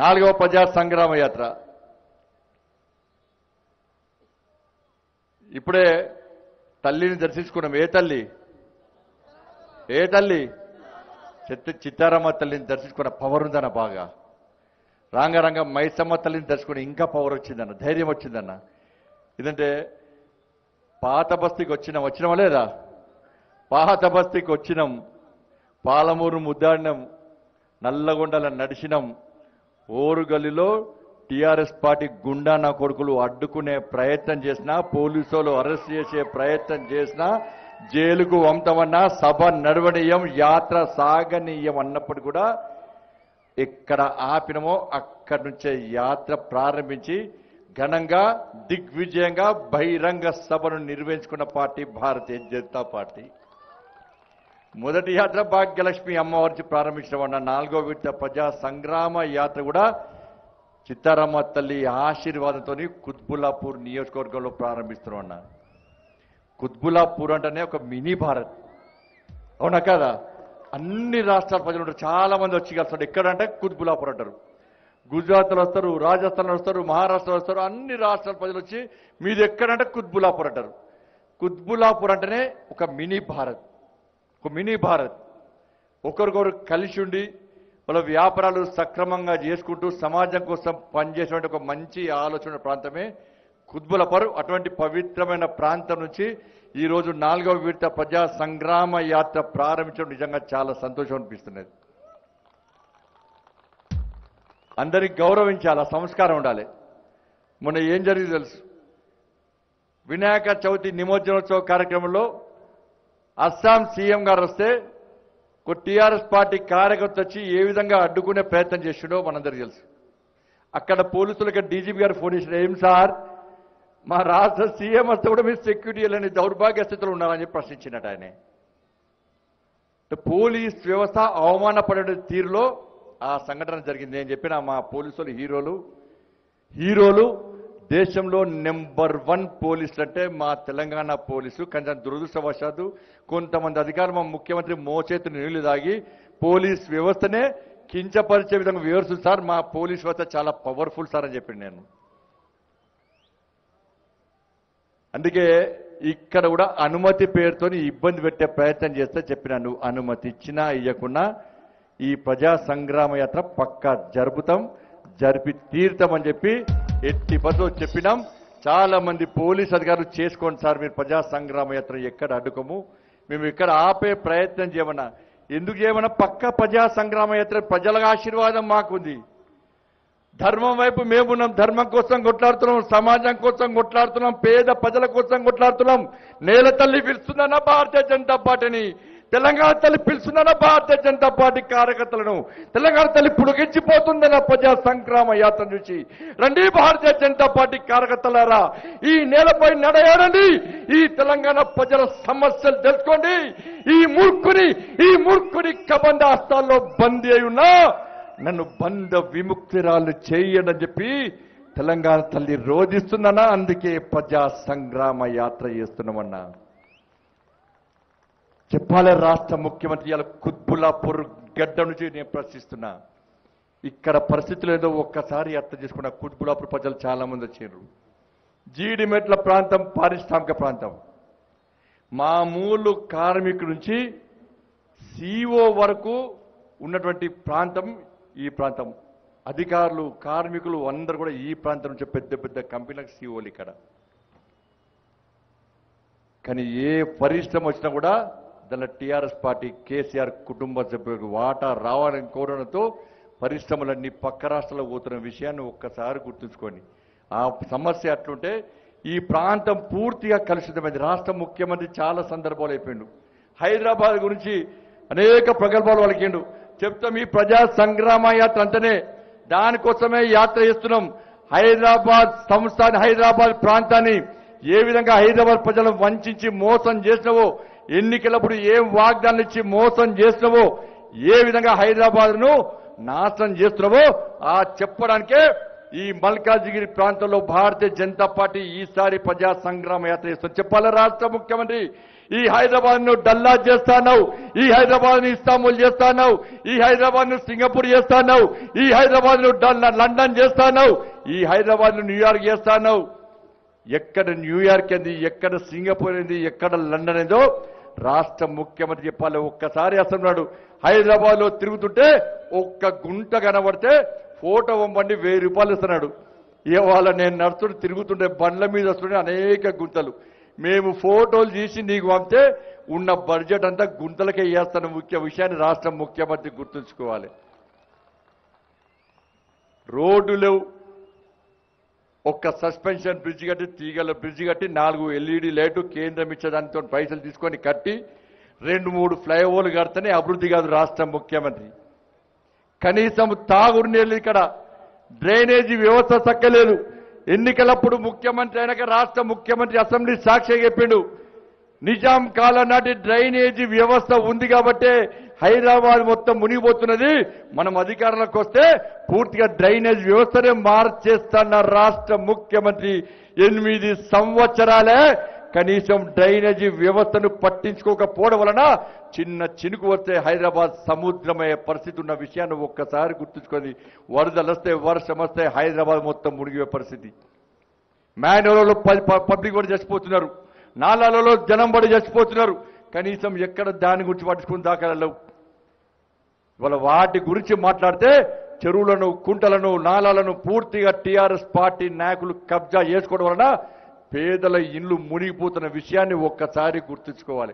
నాలుగవ ప్రజా సంగ్రామ యాత్ర ఇప్పుడే తల్లిని దర్శించుకున్నాం ఏ తల్లి ఏ తల్లి చిత్త చిత్తారమ్మ తల్లిని దర్శించుకున్న పవర్ ఉందన్న బాగా రాంగరంగ మైసమ్మ తల్లిని దర్శించుకుని ఇంకా పవర్ వచ్చిందన్న ధైర్యం వచ్చిందన్న ఇదంటే పాత బస్తీకి వచ్చినాం వచ్చినామా లేదా పాత బస్తీకి వచ్చినాం పాలమూరు ముద్దాడినాం నల్లగొండల నడిచినాం ఓరుగల్లిలో టిఆర్ఎస్ పార్టీ గుండా నా కొడుకులు అడ్డుకునే ప్రయత్నం చేసినా పోలీసులు అరెస్ట్ చేసే ప్రయత్నం చేసినా జైలుకు వంతమన్నా సభ నడవనీయం యాత్ర సాగనీయం అన్నప్పుడు కూడా ఎక్కడ ఆపినమో అక్కడి నుంచే యాత్ర ప్రారంభించి ఘనంగా దిగ్విజయంగా బహిరంగ సభను నిర్వహించుకున్న పార్టీ భారతీయ జనతా పార్టీ మొదటి యాత్ర భాగ్యలక్ష్మి అమ్మవారి ప్రారంభించడం అన్న నాలుగో విడత ప్రజా సంగ్రామ యాత్ర కూడా చిత్తారామ తల్లి ఆశీర్వాదంతో కుత్బుల్లాపూర్ నియోజకవర్గంలో ప్రారంభిస్తున్నాం అన్న కుత్బుల్లాపూర్ అంటేనే ఒక మినీ భారత్ అవునా కదా అన్ని రాష్ట్రాల ప్రజలు ఉంటారు చాలా మంది వచ్చి కలుస్తారు ఎక్కడంటే కుత్బుల్లాపూర్ అంటారు గుజరాత్లో వస్తారు రాజస్థాన్లో వస్తారు మహారాష్ట్రలో వస్తారు అన్ని రాష్ట్రాల ప్రజలు వచ్చి మీది ఎక్కడంటే కుత్బుల్లాపూర్ అంటారు కుత్బుల్లాపూర్ అంటేనే ఒక మినీ భారత్ ఒక మినీ భారత్ ఒకరికొకరు కలిసి ఉండి వాళ్ళ వ్యాపారాలు సక్రమంగా చేసుకుంటూ సమాజం కోసం పనిచేసేటువంటి ఒక మంచి ఆలోచన ప్రాంతమే కుత్బులపర్ అటువంటి పవిత్రమైన ప్రాంతం నుంచి ఈ రోజు నాలుగవ విడత ప్రజా సంగ్రామ యాత్ర ప్రారంభించడం నిజంగా చాలా సంతోషం అనిపిస్తున్నది అందరికి గౌరవించాలి ఆ సంస్కారం ఉండాలి మొన్న ఏం జరిగింది తెలుసు వినాయక చవితి నిమజ్జనోత్సవ కార్యక్రమంలో అస్సాం సీఎం గారు వస్తే ఒక టీఆర్ఎస్ పార్టీ కార్యకర్త వచ్చి ఏ విధంగా అడ్డుకునే ప్రయత్నం చేసిండో మనందరికీ తెలుసు అక్కడ పోలీసులకి డీజీపీ గారు ఫోన్ చేసిన ఏం సార్ మా రాష్ట్ర సీఎం వస్తే కూడా మీరు సెక్యూరిటీ లేని దౌర్భాగ్య స్థితిలో ఉన్నారని చెప్పి ప్రశ్నించినట్టు ఆయన పోలీస్ వ్యవస్థ అవమానపడే తీరులో ఆ సంఘటన జరిగింది నేను చెప్పిన మా పోలీసులు హీరోలు హీరోలు దేశంలో నెంబర్ వన్ పోలీసులు అంటే మా తెలంగాణ పోలీసు కొంచెం దురదృష్టవశాత్తు కొంతమంది అధికారులు మా ముఖ్యమంత్రి మోచేతి నీళ్లు దాగి పోలీస్ వ్యవస్థనే కించపరిచే విధంగా వివరిస్తుంది సార్ మా పోలీస్ వ్యవస్థ చాలా పవర్ఫుల్ సార్ అని చెప్పింది నేను అందుకే ఇక్కడ కూడా అనుమతి పేరుతోని ఇబ్బంది పెట్టే ప్రయత్నం చేస్తే చెప్పినాను అనుమతి ఇచ్చినా ఇవ్వకున్నా ఈ ప్రజా సంగ్రామ యాత్ర పక్కా జరుపుతాం జరిపి తీరుతామని చెప్పి ఎట్టి పద్ధతిలో చెప్పినాం చాలా మంది పోలీస్ అధికారులు చేసుకోండి సార్ మీరు ప్రజా సంగ్రామ యాత్ర ఎక్కడ అడ్డుకోము మేము ఇక్కడ ఆపే ప్రయత్నం చేయమన్నా ఎందుకు చేయమన్నా పక్క ప్రజా సంగ్రామ యాత్ర ప్రజల ఆశీర్వాదం మాకుంది ధర్మం వైపు మేమున్నాం ధర్మం కోసం కొట్లాడుతున్నాం సమాజం కోసం కొట్లాడుతున్నాం పేద ప్రజల కోసం కొట్లాడుతున్నాం నేల తల్లి పిలుస్తుందన్న భారతీయ జనతా పార్టీని తెలంగాణ తల్లి పిలుస్తుందన్న భారతీయ జనతా పార్టీ కార్యకర్తలను తెలంగాణ తల్లి పుడిగించిపోతుందన్న ప్రజా సంగ్రామ యాత్ర నుంచి రండి భారతీయ జనతా పార్టీ కార్యకర్తలారా ఈ నేలపై నడయాడండి ఈ తెలంగాణ ప్రజల సమస్యలు తెలుసుకోండి ఈ మూర్ఖుని ఈ మూర్ఖుని కబంధ హస్తాల్లో బందీ అయి ఉన్నా నన్ను బంధ విముక్తిరాలు చేయడని చెప్పి తెలంగాణ తల్లి రోధిస్తుందన్నా అందుకే ప్రజా సంగ్రామ యాత్ర చేస్తున్నామన్నా చెప్పాలి రాష్ట్ర ముఖ్యమంత్రి ఇలా కుత్బుల్లాపూర్ గడ్డ నుంచి నేను ప్రశ్నిస్తున్నా ఇక్కడ పరిస్థితులు ఏదో ఒక్కసారి అర్థం చేసుకున్న కుత్బుల్లాపూర్ ప్రజలు చాలా మంది వచ్చారు జీడిమెట్ల ప్రాంతం పారిశ్రామిక ప్రాంతం మామూలు కార్మికుడి నుంచి సిఓ వరకు ఉన్నటువంటి ప్రాంతం ఈ ప్రాంతం అధికారులు కార్మికులు అందరూ కూడా ఈ ప్రాంతం నుంచి పెద్ద పెద్ద కంపెనీలకు సీఓలు ఇక్కడ కానీ ఏ పరిశ్రమ వచ్చినా కూడా దానిలో టీఆర్ఎస్ పార్టీ కేసీఆర్ కుటుంబ సభ్యులకు వాటా రావాలని కోరడంతో పరిశ్రమలన్నీ పక్క రాష్ట్రాలకు పోతున్న విషయాన్ని ఒక్కసారి గుర్తుంచుకోండి ఆ సమస్య అట్లుంటే ఈ ప్రాంతం పూర్తిగా కలుషితమైంది రాష్ట్ర ముఖ్యమంత్రి చాలా సందర్భాలు అయిపోయిండు హైదరాబాద్ గురించి అనేక ప్రగల్భాలు వలికిండు చెప్తాం ఈ ప్రజా సంగ్రామ యాత్ర అంటేనే దానికోసమే యాత్ర చేస్తున్నాం హైదరాబాద్ సంస్థాన్ని హైదరాబాద్ ప్రాంతాన్ని ఏ విధంగా హైదరాబాద్ ప్రజలను వంచి మోసం చేసినవో ఎన్నికలప్పుడు ఏం వాగ్దానాలు ఇచ్చి మోసం చేసినవో ఏ విధంగా హైదరాబాద్ ను నాశనం చేస్తున్నావో ఆ చెప్పడానికే ఈ మల్కాజిగిరి ప్రాంతంలో భారతీయ జనతా పార్టీ ఈసారి ప్రజా సంగ్రామ యాత్ర చేస్తుంది చెప్పాలి రాష్ట్ర ముఖ్యమంత్రి ఈ హైదరాబాద్ ను డల్లా చేస్తాను ఈ హైదరాబాద్ ను ఇస్తాంబుల్ చేస్తాను ఈ హైదరాబాద్ ను సింగపూర్ చేస్తాను ఈ హైదరాబాద్ ను డల్- లండన్ చేస్తాను ఈ హైదరాబాద్ ను న్యూయార్క్ చేస్తాను ఎక్కడ న్యూయార్క్ ఏంది ఎక్కడ సింగపూర్ ఏంది ఎక్కడ లండన్ ఏందో రాష్ట్ర ముఖ్యమంత్రి చెప్పాలి ఒక్కసారి అసలు హైదరాబాద్ లో తిరుగుతుంటే ఒక్క గుంట కనబడితే ఫోటో పంపండి వెయ్యి రూపాయలు ఇస్తున్నాడు ఇవాళ నేను నడుచుకుంటూ తిరుగుతుంటే బండ్ల మీద వస్తుంటే అనేక గుంతలు మేము ఫోటోలు తీసి నీకు పంపితే ఉన్న బడ్జెట్ అంతా గుంతలకే వేస్తున్న ముఖ్య విషయాన్ని రాష్ట్ర ముఖ్యమంత్రి గుర్తుంచుకోవాలి రోడ్డులు ఒక్క సస్పెన్షన్ బ్రిడ్జ్ కట్టి తీగల బ్రిడ్జ్ కట్టి నాలుగు ఎల్ఈడి లైటు కేంద్రం ఇచ్చేదానితో పైసలు తీసుకొని కట్టి రెండు మూడు ఫ్లైఓవర్లు కడితేనే అభివృద్ధి కాదు రాష్ట్ర ముఖ్యమంత్రి కనీసం తాగుడు నీళ్ళు ఇక్కడ డ్రైనేజీ వ్యవస్థ చక్కలేదు ఎన్నికలప్పుడు ముఖ్యమంత్రి అయినాక రాష్ట్ర ముఖ్యమంత్రి అసెంబ్లీ సాక్షి చెప్పిండు నిజాం కాలం నాటి డ్రైనేజీ వ్యవస్థ ఉంది కాబట్టే హైదరాబాద్ మొత్తం మునిగిపోతున్నది మనం అధికారంలోకి వస్తే పూర్తిగా డ్రైనేజ్ వ్యవస్థనే మార్చేస్తున్న రాష్ట్ర ముఖ్యమంత్రి ఎనిమిది సంవత్సరాలే కనీసం డ్రైనేజీ వ్యవస్థను పట్టించుకోకపోవడం వలన చిన్న చినుకు వస్తే హైదరాబాద్ సముద్రమయ్యే పరిస్థితి ఉన్న విషయాన్ని ఒక్కసారి గుర్తుంచుకొని వరదలు వస్తే వర్షం వస్తే హైదరాబాద్ మొత్తం మునిగిపోయే పరిస్థితి మ్యాన్యువల్లో పబ్లిక్ కూడా చచ్చిపోతున్నారు నాలాలలో జనం పడి చచ్చిపోతున్నారు కనీసం ఎక్కడ దాని గురించి పట్టించుకుని దాఖలు ఇవాళ వాటి గురించి మాట్లాడితే చెరువులను కుంటలను నాలాలను పూర్తిగా టీఆర్ఎస్ పార్టీ నాయకులు కబ్జా చేసుకోవడం వలన పేదల ఇల్లు మునిగిపోతున్న విషయాన్ని ఒక్కసారి గుర్తుంచుకోవాలి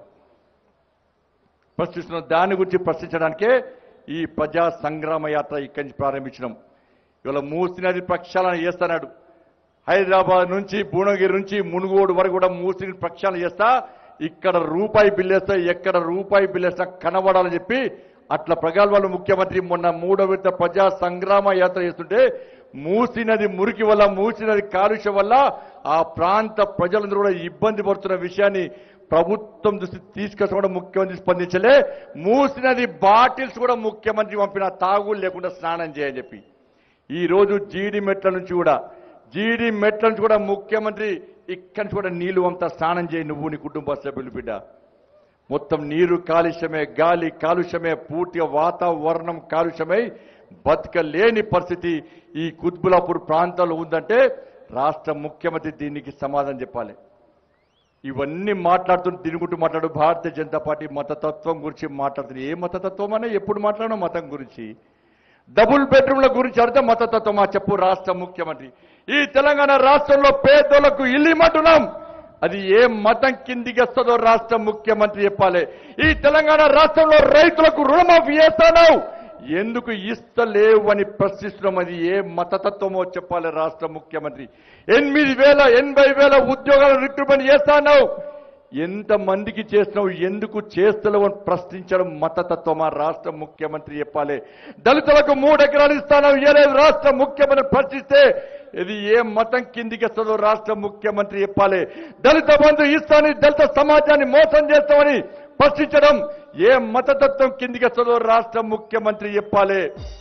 ప్రశ్నిస్తున్న దాని గురించి ప్రశ్నించడానికే ఈ ప్రజా సంగ్రామ యాత్ర ఇక్కడి నుంచి ప్రారంభించినాం ఇవాళ మూసి నది ప్రక్షాళన చేస్తున్నాడు హైదరాబాద్ నుంచి భువనగిరి నుంచి మునుగోడు వరకు కూడా మూసిని ప్రక్షాళన చేస్తా ఇక్కడ రూపాయి బిల్లేస్తా ఎక్కడ రూపాయి బిల్లేస్తా కనబడాలని చెప్పి అట్లా ప్రగల్భాలు ముఖ్యమంత్రి మొన్న మూడో విడత ప్రజా సంగ్రామ యాత్ర చేస్తుంటే మూసి నది మురికి వల్ల మూసి నది కాలుష్యం వల్ల ఆ ప్రాంత ప్రజలందరూ కూడా ఇబ్బంది పడుతున్న విషయాన్ని ప్రభుత్వం దృష్టి తీసుకొచ్చి ముఖ్యమంత్రి స్పందించలే మూసి నది బాటిల్స్ కూడా ముఖ్యమంత్రి పంపిన తాగులు లేకుండా స్నానం చేయని చెప్పి ఈ రోజు జీడి మెట్ల నుంచి కూడా జీడి మెట్ల నుంచి కూడా ముఖ్యమంత్రి ఇక్కడి నుంచి కూడా నీళ్లు అంతా స్నానం చేయి నువ్వు నీ కుటుంబ సభ్యులు బిడ్డ మొత్తం నీరు కాలుష్యమే గాలి కాలుష్యమే పూర్తిగా వాతావరణం కాలుష్యమై బతకలేని పరిస్థితి ఈ కుత్బులాపూర్ ప్రాంతాల్లో ఉందంటే రాష్ట్ర ముఖ్యమంత్రి దీనికి సమాధానం చెప్పాలి ఇవన్నీ మాట్లాడుతూ తిరుగుతూ మాట్లాడు భారతీయ జనతా పార్టీ మతతత్వం గురించి మాట్లాడుతుంది ఏ మతతత్వం అనే ఎప్పుడు మాట్లాడడం మతం గురించి డబుల్ బెడ్రూమ్ల గురించి అడితే మతతత్వమా చెప్పు రాష్ట్ర ముఖ్యమంత్రి ఈ తెలంగాణ రాష్ట్రంలో పేదోళ్లకు ఇల్లు ఇమ్మంటున్నాం అది ఏ మతం కిందికి వస్తుందో రాష్ట్ర ముఖ్యమంత్రి చెప్పాలి ఈ తెలంగాణ రాష్ట్రంలో రైతులకు రుణమాఫీ చేస్తాను ఎందుకు ఇస్తలేవు అని ప్రశ్నిస్తున్నాం అది ఏ మతతత్వమో చెప్పాలి రాష్ట్ర ముఖ్యమంత్రి ఎనిమిది వేల ఎనభై వేల ఉద్యోగాలు రిక్రూట్మెంట్ చేస్తాను ఎంత మందికి చేస్తున్నావు ఎందుకు చేస్తలేవు అని ప్రశ్నించడం మతతత్వమా రాష్ట్ర ముఖ్యమంత్రి చెప్పాలి దళితులకు మూడు ఎకరాలు ఇస్తాను ఏలేదు రాష్ట్ర ముఖ్యమంత్రి ప్రశ్నిస్తే ఇది ఏ మతం కిందికి వస్తుందో రాష్ట్ర ముఖ్యమంత్రి చెప్పాలి దళిత బంధు ఇస్తానని దళిత సమాజాన్ని మోసం చేస్తామని ప్రశ్నించడం ఏ మతతత్వం కిందికి వస్తుందో రాష్ట్ర ముఖ్యమంత్రి చెప్పాలి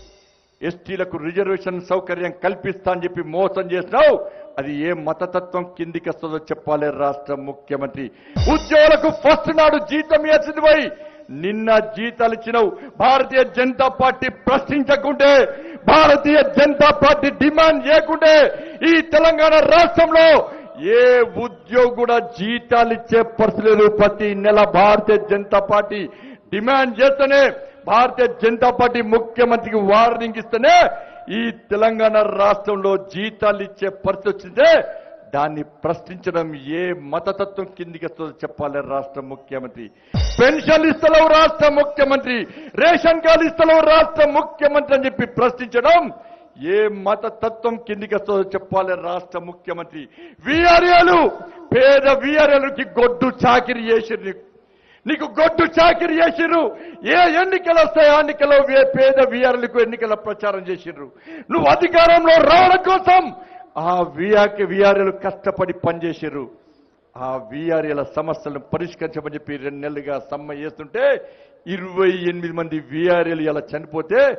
ఎస్టీలకు రిజర్వేషన్ సౌకర్యం కల్పిస్తా అని చెప్పి మోసం చేసినావు అది ఏ మతతత్వం కిందికి వస్తుందో చెప్పాలి రాష్ట్ర ముఖ్యమంత్రి ఉద్యోగులకు ఫస్ట్ నాడు జీతం ఇచ్చింది పోయి నిన్న జీతాలు ఇచ్చినావు భారతీయ జనతా పార్టీ ప్రశ్నించకుంటే భారతీయ జనతా పార్టీ డిమాండ్ చేయకుంటే ఈ తెలంగాణ రాష్ట్రంలో ఏ ఉద్యోగి కూడా జీతాలు ఇచ్చే పరిస్థితి లేదు ప్రతి నెల భారతీయ జనతా పార్టీ డిమాండ్ చేస్తేనే భారతీయ జనతా పార్టీ ముఖ్యమంత్రికి వార్నింగ్ ఇస్తేనే ఈ తెలంగాణ రాష్ట్రంలో జీతాలు ఇచ్చే పరిస్థితి వచ్చిందే దాన్ని ప్రశ్నించడం ఏ మతతత్వం కిందికి వస్తుందో చెప్పాలి రాష్ట్ర ముఖ్యమంత్రి పెన్షన్లు ఇస్తలేవు రాష్ట్ర ముఖ్యమంత్రి రేషన్ కార్డు ఇస్తలేవు రాష్ట్ర ముఖ్యమంత్రి అని చెప్పి ప్రశ్నించడం ఏ మతతత్వం కిందికి వస్తుందో చెప్పాలి రాష్ట్ర ముఖ్యమంత్రి వీఆర్ఏలు పేద వీఆర్ఏలకి గొడ్డు చాకిరి చేసిరు నీకు నీకు గొడ్డు చాకిరి చేసిర్రు ఏ ఎన్నికలు వస్తాయి ఆ ఎన్నికల్లో వే- పేద వీఆర్లకు ఎన్నికల ప్రచారం చేసిర్రు నువ్వు అధికారంలో రావడం కోసం ఆ వీఆర్కి వీఆర్ఏలు కష్టపడి పనిచేసిర్రు ఆ వీఆర్ఏల సమస్యలను పరిష్కరించమని చెప్పి రెండు నెలలుగా సమ్మె చేస్తుంటే ఇరవై ఎనిమిది మంది వీఆర్ఏలు ఇలా చనిపోతే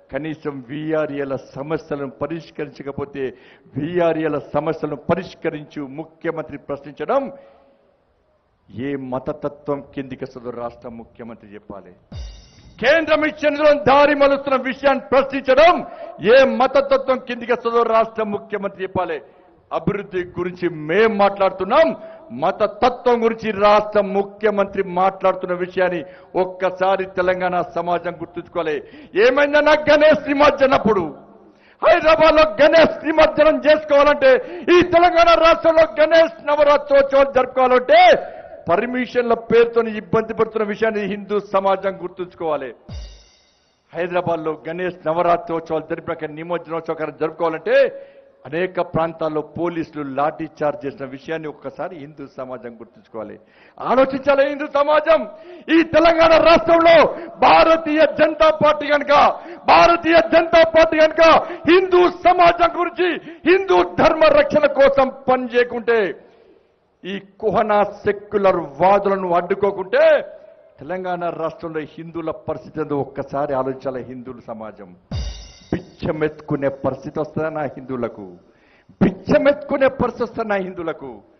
కనీసం వీఆర్ఏల సమస్యలను పరిష్కరించకపోతే వీఆర్ఏల సమస్యలను పరిష్కరించు ముఖ్యమంత్రి ప్రశ్నించడం ఏ మతతత్వం కిందికి వస్తుందో రాష్ట్ర ముఖ్యమంత్రి చెప్పాలి కేంద్రం ఇచ్చిన దారి మలుస్తున్న విషయాన్ని ప్రశ్నించడం ఏ మతతత్వం కిందికి వస్తుందో రాష్ట్ర ముఖ్యమంత్రి చెప్పాలి అభివృద్ధి గురించి మేం మాట్లాడుతున్నాం మత తత్వం గురించి రాష్ట్ర ముఖ్యమంత్రి మాట్లాడుతున్న విషయాన్ని ఒక్కసారి తెలంగాణ సమాజం గుర్తుంచుకోవాలి ఏమైందన్నా గణేష్ నిమజ్జనప్పుడు హైదరాబాద్ లో గణేష్ నిమజ్జనం చేసుకోవాలంటే ఈ తెలంగాణ రాష్ట్రంలో గణేష్ నవరాత్రోత్సవాలు జరుపుకోవాలంటే పర్మిషన్ల పేరుతో ఇబ్బంది పడుతున్న విషయాన్ని హిందూ సమాజం గుర్తుంచుకోవాలి హైదరాబాద్ లో గణేష్ నవరాత్రోత్సవాలు జరిపినాక నిమజ్జనోత్సవం జరుపుకోవాలంటే అనేక ప్రాంతాల్లో పోలీసులు లాఠీ చార్జ్ చేసిన విషయాన్ని ఒక్కసారి హిందూ సమాజం గుర్తుంచుకోవాలి ఆలోచించాలి హిందూ సమాజం ఈ తెలంగాణ రాష్ట్రంలో భారతీయ జనతా పార్టీ కనుక భారతీయ జనతా పార్టీ కనుక హిందూ సమాజం గురించి హిందూ ధర్మ రక్షణ కోసం పనిచేయకుంటే ఈ కుహనా సెక్యులర్ వాదులను అడ్డుకోకుంటే తెలంగాణ రాష్ట్రంలో హిందువుల పరిస్థితి ఏందో ఒక్కసారి ఆలోచించాలి హిందువుల సమాజం బిచ్చమెత్తుకునే పరిస్థితి వస్తుందా నా హిందువులకు బిచ్చమెత్తుకునే పరిస్థితి వస్తుందా నా హిందువులకు